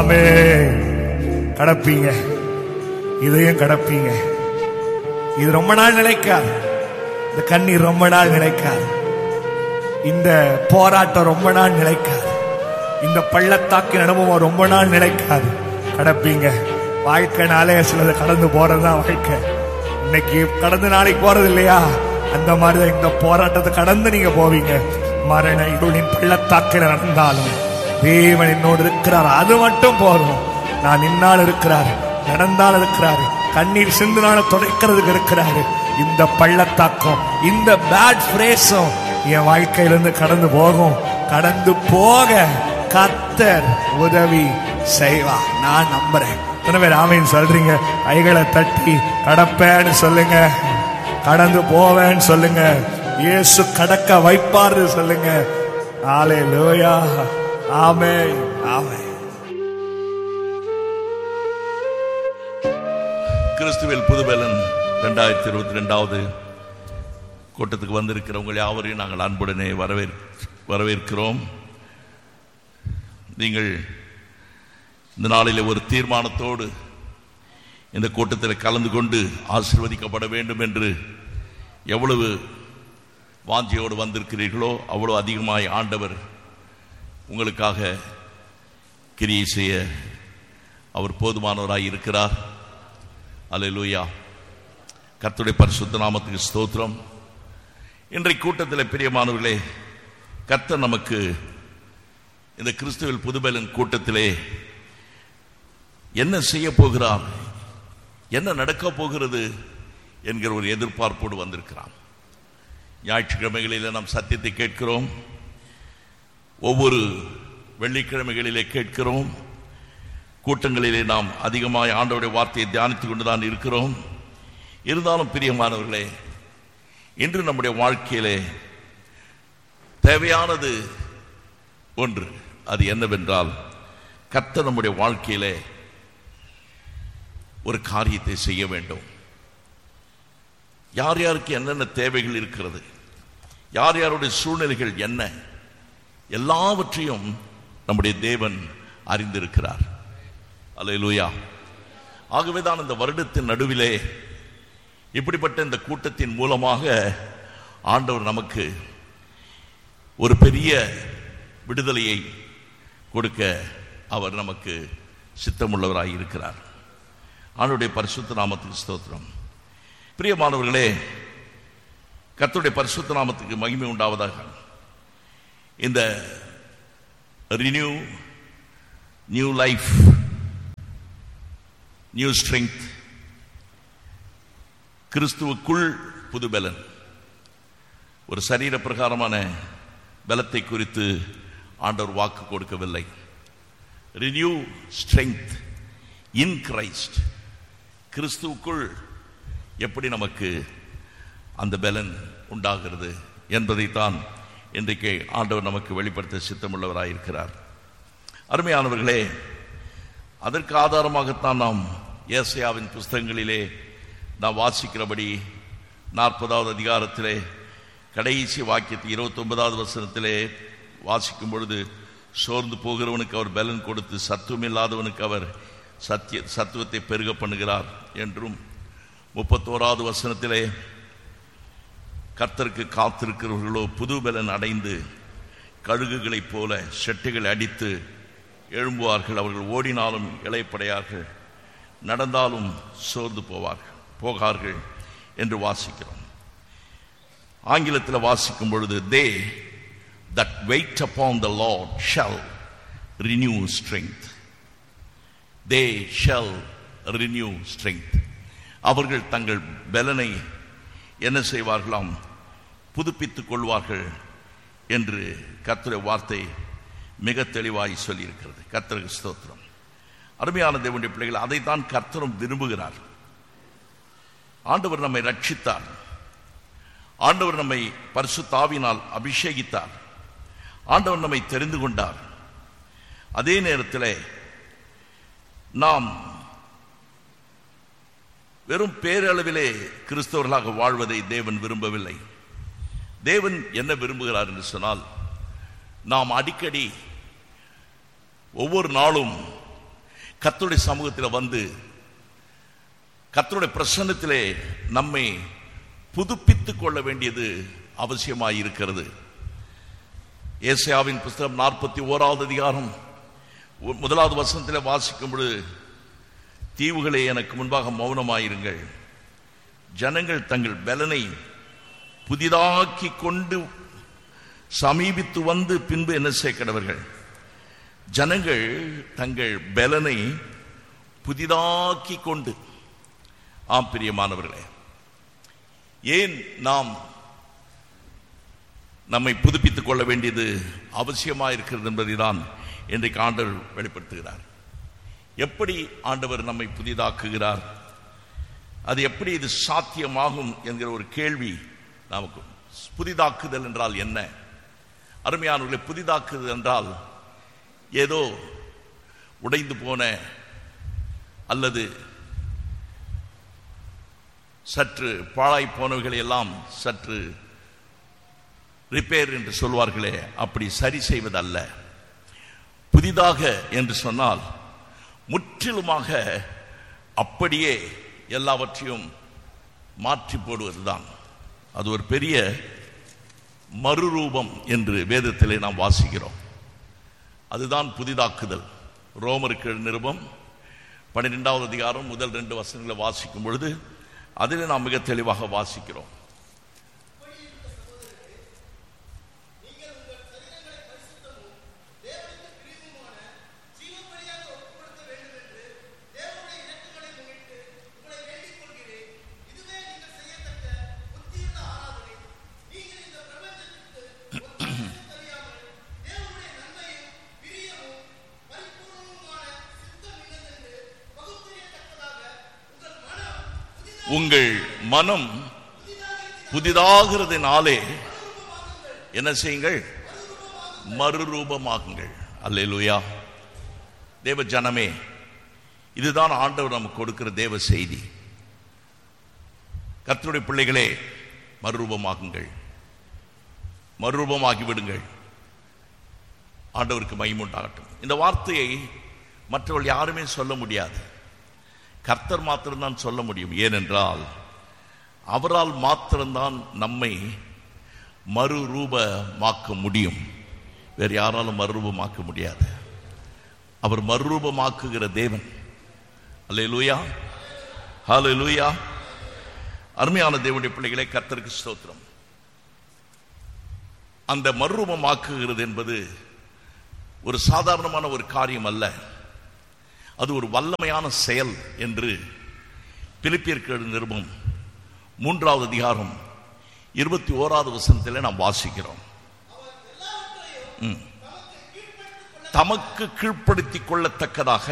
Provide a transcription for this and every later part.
ஆமே கடப்பீங்க இதையும் கடப்பீங்க இது ரொம்ப நாள் நிலைக்காது இந்த கண்ணீர் ரொம்ப நாள் நிலைக்காது இந்த போராட்டம் ரொம்ப நாள் நிலைக்காது இந்த பள்ளத்தாக்கின் அனுபவம் ரொம்ப நாள் நிலைக்காது கடப்பீங்க வாழ்க்கைனாலே சிலது கடந்து போறதுதான் வாழ்க்கை இன்னைக்கு கடந்து நாளைக்கு போறது இல்லையா அந்த மாதிரிதான் இந்த போராட்டத்தை கடந்து நீங்க போவீங்க மரண இருளின் பள்ளத்தாக்கில் நடந்தாலும் தேவன் என்னோடு இருக்கிறார் அது மட்டும் போதும் நான் நின்னால் இருக்கிறார் நடந்தால் இருக்கிறாரு கண்ணீர் சிந்துனால துடைக்கிறதுக்கு இருக்கிறாரு இந்த பள்ளத்தாக்கம் இந்த பேட் பிரேஸும் என் வாழ்க்கையிலிருந்து கடந்து போகும் கடந்து போக கத்தர் உதவி செய்வா நான் நம்புறேன் எத்தனை பேர் ஆமைன்னு சொல்றீங்க கைகளை தட்டி கடப்பேன்னு சொல்லுங்க கடந்து போவேன்னு சொல்லுங்க இயேசு கடக்க வைப்பாரு சொல்லுங்க ஆலே லோயா ஆமே ஆமே கிறிஸ்துவில் புதுபலன் ரெண்டாயிரத்தி இருபத்தி ரெண்டாவது கூட்டத்துக்கு வந்திருக்கிறவங்க யாவரையும் நாங்கள் அன்புடனே வரவேற் வரவேற்கிறோம் நீங்கள் இந்த நாளில் ஒரு தீர்மானத்தோடு இந்த கூட்டத்தில் கலந்து கொண்டு ஆசிர்வதிக்கப்பட வேண்டும் என்று எவ்வளவு வாஞ்சியோடு வந்திருக்கிறீர்களோ அவ்வளவு அதிகமாய் ஆண்டவர் உங்களுக்காக கிரியை செய்ய அவர் போதுமானவராய் இருக்கிறார் அல்லேலூயா கர்த்தருடைய பரிசுத்த நாமத்துக்கு ஸ்தோத்திரம் இன்றைய கூட்டத்தில் பிரியமானவர்களே கர்த்தர் நமக்கு இந்த கிறிஸ்துவில் புதுபலன் கூட்டத்திலே என்ன செய்ய போகிறார் என்ன நடக்க போகிறது என்கிற ஒரு எதிர்பார்ப்போடு வந்திருக்கிறான் ஞாயிற்றுக்கிழமைகளில் நாம் சத்தியத்தை கேட்கிறோம் ஒவ்வொரு வெள்ளிக்கிழமைகளிலே கேட்கிறோம் கூட்டங்களிலே நாம் அதிகமாக ஆண்டவருடைய வார்த்தையை தியானித்துக் கொண்டுதான் இருக்கிறோம் இருந்தாலும் பிரியமானவர்களே இன்று நம்முடைய வாழ்க்கையிலே தேவையானது ஒன்று அது என்னவென்றால் கர்த்தர் நம்முடைய வாழ்க்கையிலே ஒரு காரியத்தை செய்ய வேண்டும் யார் யாருக்கு என்னென்ன தேவைகள் இருக்கிறது யார் யாருடைய சூழ்நிலைகள் என்ன எல்லாவற்றையும் நம்முடைய தேவன் அறிந்திருக்கிறார் அல்லேலூயா ஆகவே தான் இந்த வருடத்தின் நடுவிலே இப்படிப்பட்ட இந்த கூட்டத்தின் மூலமாக ஆண்டவர் நமக்கு ஒரு பெரிய விடுதலையை கொடுக்க அவர் நமக்கு சித்தமுள்ளவராய் இருக்கிறார் ஆண்டுடைய பரிசுத்த நாமத்துக்கு ஸ்தோத்திரம் பிரியமானவர்களே கர்த்தருடைய பரிசுத்த நாமத்துக்கு மகிமை உண்டாவதாக இந்த renew new life new strength கிறிஸ்துவுக்குள் புது பலன் ஒரு சரீர பிரகாரமான பலத்தை குறித்து ஆண்டவர் வாக்கு கொடுக்கவில்லை ரினியூ ஸ்ட்ரெங்க் இன் கிரைஸ்ட் கிறிஸ்துவுக்குள் எப்படி நமக்கு அந்த பலன் உண்டாகிறது என்பதைத்தான் இன்றைக்கு ஆண்டவர் நமக்கு வெளிப்படுத்த சித்தமுள்ளவராயிருக்கிறார் அருமையானவர்களே அதற்கு ஆதாரமாகத்தான் நாம் ஏசையாவின் புஸ்தகங்களிலே நாம் வாசிக்கிறபடி நாற்பதாவது அதிகாரத்திலே கடைசி வாக்கியத்தை இருபத்தி ஒன்பதாவது வசனத்திலே வாசிக்கும் பொழுது சோர்ந்து போகிறவனுக்கு அவர் பலன் கொடுத்து சத்துவம் இல்லாதவனுக்கு அவர் சத்திய சத்துவத்தை பெருக பண்ணுகிறார் என்றும் முப்பத்தோராவது வசனத்திலே கர்த்தருக்கு காத்திருக்கிறவர்களோ புது பலன் அடைந்து கழுகுகளைப் போல செட்டுகள் அடித்து எழும்புவார்கள் அவர்கள் ஓடினாலும் இளைப்படையார்கள் நடந்தாலும் சோர்ந்து போவார்கள் போகார்கள் என்று வாசிக்கிறோம் ஆங்கிலத்தில் வாசிக்கும் பொழுது they that wait upon the Lord shall renew strength they shall renew strength அவர்கள் தங்கள் பலனை என்ன செய்வார்களாம் புதுப்பித்துக் கொள்வார்கள் என்று கர்த்தருடைய வார்த்தை மிக தெளிவாய் சொல்லியிருக்கிறது கர்த்தருக்கு ஸ்தோத்திரம் அருமையான தேவனுடைய பிள்ளைகள் அதைத்தான் கர்த்தரும் விரும்புகிறார் ஆண்டவர் நம்மை ரட்சித்தார் ஆண்டவர் நம்மை பரிசுத்தாவினால் அபிஷேகித்தார் ஆண்டவர் நம்மை தெரிந்து கொண்டார் அதே நேரத்தில் நாம் வெறும் பேரளவிலே கிறிஸ்தவர்களாக வாழ்வதை தேவன் விரும்பவில்லை தேவன் என்ன விரும்புகிறார் என்று சொன்னால் நாம் அடிக்கடி ஒவ்வொரு நாளும் கர்த்தருடைய சமூகத்தில் வந்து கர்த்தருடைய பிரசன்னத்திலே நம்மை புதுப்பித்துக் கொள்ள வேண்டியது அவசியமாய் இருக்கிறது ஏசாயாவின் புஸ்தகம் நாற்பத்தி ஓராவது அதிகாரம் ஒ- முதலாவது வசனத்தில் வாசிக்கும் பொழுது தீவுகளே எனக்கு முன்பாக மௌனமாயிருங்கள் ஜனங்கள் தங்கள் பலனை புதிதாக்கி கொண்டு சமீபித்து வந்து பின்பு என்ன சேர்க்கிறவர்கள் ஜனங்கள் தங்கள் பலனை புதிதாக்கி கொண்டு ஆம் பிரியமானவர்களே ஏன் நாம் நம்மை புதுப்பித்துக் கொள்ள வேண்டியது அவசியமாக இருக்கிறது என்பதை தான் இன்றைக்கு ஆண்டவர் வெளிப்படுத்துகிறார் எப்படி ஆண்டவர் நம்மை புதிதாக்குகிறார் அது எப்படி இது சாத்தியமாகும் என்கிற ஒரு கேள்வி நமக்கு புதிதாக்குதல் என்றால் என்ன அருமையானவர்களை புதிதாக்குதல் என்றால் ஏதோ உடைந்து போன அல்லது சற்று பாழாய் போனவைகளை எல்லாம் சற்று ரிப்பேர் என்று சொல்வார்களே அப்படி சரி செய்வதல்ல புதிதாக என்று சொன்னால் முற்றிலுமாக அப்படியே எல்லாவற்றையும் மாற்றி போடுவதுதான் அது ஒரு பெரிய மறுரூபம் என்று வேதத்திலே நாம் வாசிக்கிறோம் அதுதான் புதிதாக்குதல் ரோமருக்கு நிருபம் பன்னிரெண்டாவது அதிகாரம் முதல் ரெண்டு வசனங்களை வாசிக்கும் பொழுது அதிலே நாம் மிக தெளிவாக வாசிக்கிறோம் உங்கள் மனம் புதிதாகிறதுனாலே என்ன செய்யுங்கள் மறுரூபமாகுங்கள் அல்லேலூயா தேவ ஜனமே இதுதான் ஆண்டவர் நமக்கு கொடுக்கிற தேவ செய்தி கர்த்தருடைய பிள்ளைகளே மறுரூபமாகுங்கள் மறுரூபமாகி விடுங்கள் ஆண்டவருக்கு மகிமுண்டாகட்டும் இந்த வார்த்தையை மற்றவர்கள் யாருமே சொல்ல முடியாது கர்த்தர் மாத்திரம்தான் சொல்ல முடியும் ஏனென்றால் அவரால் மாத்திரம்தான் நம்மை மறுரூபமாக்க முடியும் வேறு யாராலும் மறுரூபமாக்க முடியாது அவர் மறுரூபமாக்குகிற தேவன் அல்லே லூயா ஹாலே லூயா அருமையான தேவனுடைய பிள்ளைகளே கர்த்தருக்கு ஸ்தோத்திரம் அந்த மறுரூபமாக்குகிறது என்பது ஒரு சாதாரணமான ஒரு காரியம் அல்ல அது ஒரு வல்லமையான செயல் என்று பிலிப்பியர்கள் நிருபம் மூன்றாவது அதிகாரம் இருபத்தி ஓராவது வசனத்தில் நாம் வாசிக்கிறோம் ம். தமக்கு கீழ்ப்படுத்திக் கொள்ளத்தக்கதாக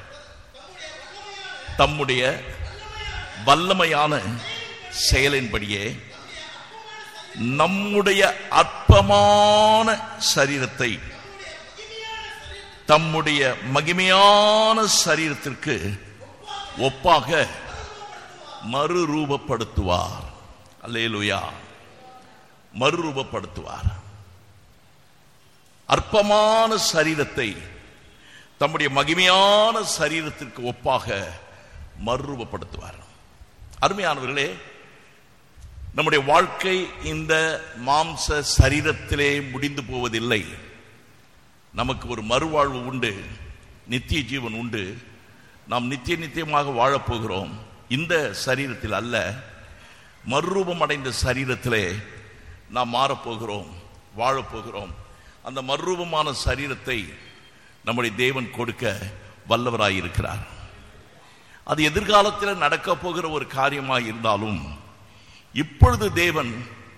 தம்முடைய வல்லமையான செயலின்படியே நம்முடைய அற்பமான சரீரத்தை தம்முடைய மகிமையான சரீரத்திற்கு ஒப்பாக மறுரூபப்படுத்துவார் அல்லேலூயா மறுரூபப்படுத்துவார் அற்பமான சரீரத்தை தம்முடைய மகிமையான சரீரத்திற்கு ஒப்பாக மறுரூபப்படுத்துவார் அருமையானவர்களே நம்முடைய வாழ்க்கை இந்த மாம்ச சரீரத்திலே முடிந்து போவதில்லை நமக்கு ஒரு மறுவாழ்வு உண்டு நித்திய ஜீவன் உண்டு நாம் நித்திய நித்தியமாக வாழப்போகிறோம் இந்த சரீரத்தில் அல்ல மறுரூபம் அடைந்த சரீரத்திலே நாம் மாறப்போகிறோம் வாழப்போகிறோம் அந்த மறுரூபமான சரீரத்தை நம்முடைய தேவன் கொடுக்க வல்லவராயிருக்கிறார் அது எதிர்காலத்தில் நடக்க போகிற ஒரு காரியமாக இருந்தாலும் இப்பொழுது தேவன்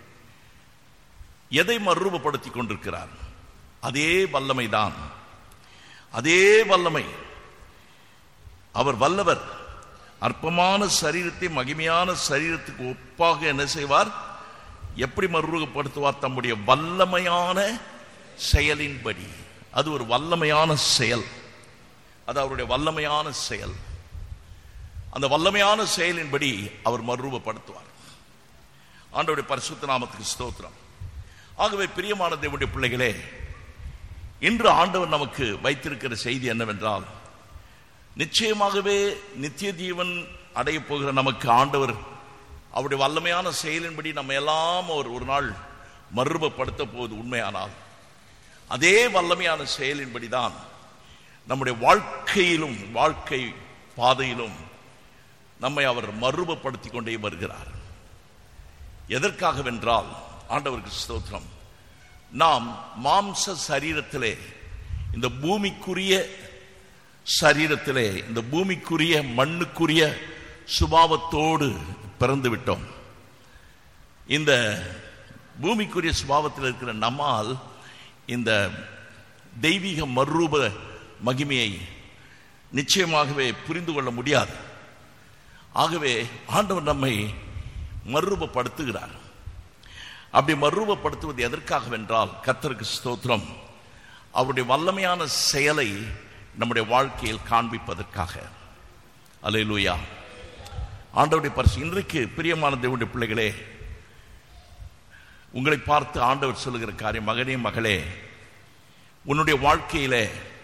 எதை மறுரூபப்படுத்திக் கொண்டிருக்கிறார் அதே வல்லமைதான் அதே வல்லமை அவர் வல்லவர் அற்பமான சரீரத்தை மகிமையான சரீரத்துக்கு ஒப்பாக என்ன செய்வார் எப்படி மறுரூபப்படுத்துவார் தம்முடைய வல்லமையான செயலின்படி அது ஒரு வல்லமையான செயல் அது அவருடைய வல்லமையான செயல் அந்த வல்லமையான செயலின்படி அவர் மறுரூபப்படுத்துவார் ஆண்டவருடைய பரிசுத்த நாமத்துக்கு ஸ்தோத்திரம் ஆகவே பிரியமான தேவனுடைய பிள்ளைகளே இன்று ஆண்டவர் நமக்கு வைத்திருக்கிற செய்தி என்னவென்றால் நிச்சயமாகவே நித்திய ஜீவன் அடைய போகிற நமக்கு ஆண்டவர் அவருடைய வல்லமையான செயலின்படி நம்ம எல்லாம் ஒரு ஒரு நாள் மறுரூபப்படுத்த போவது உண்மையானால் அதே வல்லமையான செயலின்படிதான் நம்முடைய வாழ்க்கையிலும் வாழ்க்கை பாதையிலும் நம்மை அவர் மறுரூபப்படுத்திக் கொண்டே வருகிறார் எதற்காகவென்றால் ஆண்டவருக்கு ஸ்தோத்திரம் நாம் மாம்ச சரீரத்திலே இந்த பூமிக்குரிய சரீரத்திலே இந்த பூமிக்குரிய மண்ணுக்குரிய சுபாவத்தோடு பிறந்து விட்டோம் இந்த பூமிக்குரிய சுபாவத்தில் இருக்கிற நம்மால் இந்த தெய்வீக மறுரூப மகிமையை நிச்சயமாகவே புரிந்து கொள்ள முடியாது ஆகவே ஆண்டவர் நம்மை மறுரூபப்படுத்துகிறார் அப்படி மறுரூபப்படுத்துவது எதற்காகவென்றால் கத்தருக்கு ஸ்தோத்திரம் அவருடைய வல்லமையான செயலை நம்முடைய வாழ்க்கையில் காண்பிப்பதற்காக அலையிலூயா ஆண்டவருடைய பரிசு இன்றைக்கு பிரியமான தேவனுடைய பிள்ளைகளே உங்களை பார்த்து ஆண்டவர் சொல்லுகிற காரியம் மகனே மகளே உன்னுடைய வாழ்க்கையிலே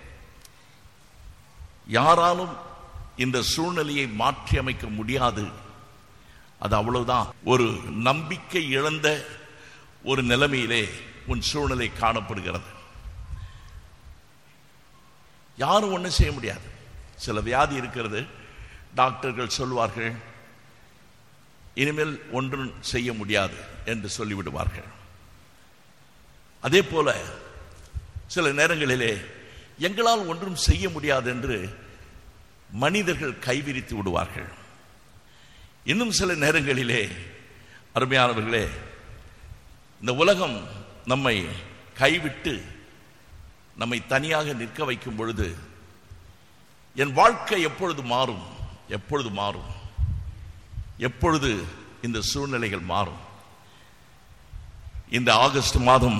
யாராலும் இந்த சூழ்நிலையை மாற்றி அமைக்க முடியாது அது அவ்வளவுதான் ஒரு நம்பிக்கை இழந்த ஒரு நிலைமையிலே உன் சூழ்நிலை காணப்படுகிறது யாரும் ஒன்றும் செய்ய முடியாது சில வியாதி இருக்கிறது டாக்டர்கள் சொல்வார்கள் இனிமேல் ஒன்றும் செய்ய முடியாது என்று சொல்லிவிடுவார்கள் அதே போல சில நேரங்களிலே எங்களால் ஒன்றும் செய்ய முடியாது என்று மனிதர்கள் கைவிரித்து விடுவார்கள் இன்னும் சில நேரங்களிலே அருமையானவர்களே இந்த உலகம் நம்மை கைவிட்டு நம்மை தனியாக நிற்க வைக்கும் பொழுது என் வாழ்க்கை எப்பொழுது மாறும் எப்பொழுது மாறும் எப்பொழுது இந்த சூழ்நிலைகள் மாறும் இந்த ஆகஸ்ட் மாதம்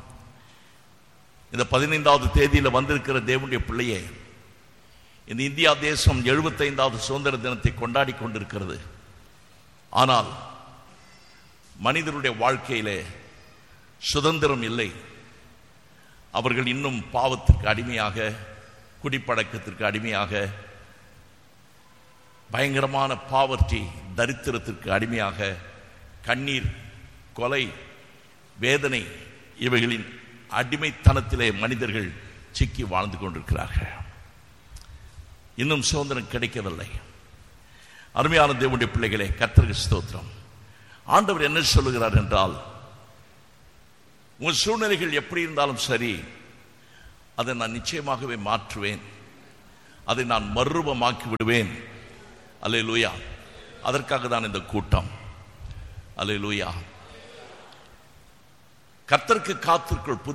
இந்த பதினைந்தாவது தேதியில் வந்திருக்கிற தேவனுடைய பிள்ளையே இந்த இந்தியா தேசம் எழுபத்தைந்தாவது சுதந்திர தினத்தை கொண்டாடி கொண்டிருக்கிறது ஆனால் மனிதருடைய வாழ்க்கையிலே சுதந்திரம் இல்லை அவர்கள் இன்னும் பாவத்திற்கு அடிமையாக குடிப்பழக்கத்திற்கு அடிமையாக பயங்கரமான பாவர்ட்டி தரித்திரத்திற்கு அடிமையாக கண்ணீர் கொலை வேதனை இவைகளின் அடிமைத்தனத்திலே மனிதர்கள் சிக்கி வாழ்ந்து கொண்டிருக்கிறார்கள் இன்னும் சுதந்திரம் கிடைக்கவில்லை அருமையான தேவனுடைய பிள்ளைகளே கர்த்தருக்கு ஸ்தோத்திரம் ஆண்டவர் என்ன சொல்லுகிறார் என்றால் உன் சூழ்நிலைகள் எப்படி இருந்தாலும் சரி அதை நான் நிச்சயமாகவே மாற்றுவேன் அதை நான் மறுரூபமாக்கி விடுவேன் அலே லூயா அதற்காக தான் இந்த கூட்டம் அலே லூயா கர்த்தருக்கு காத்திருக்கள்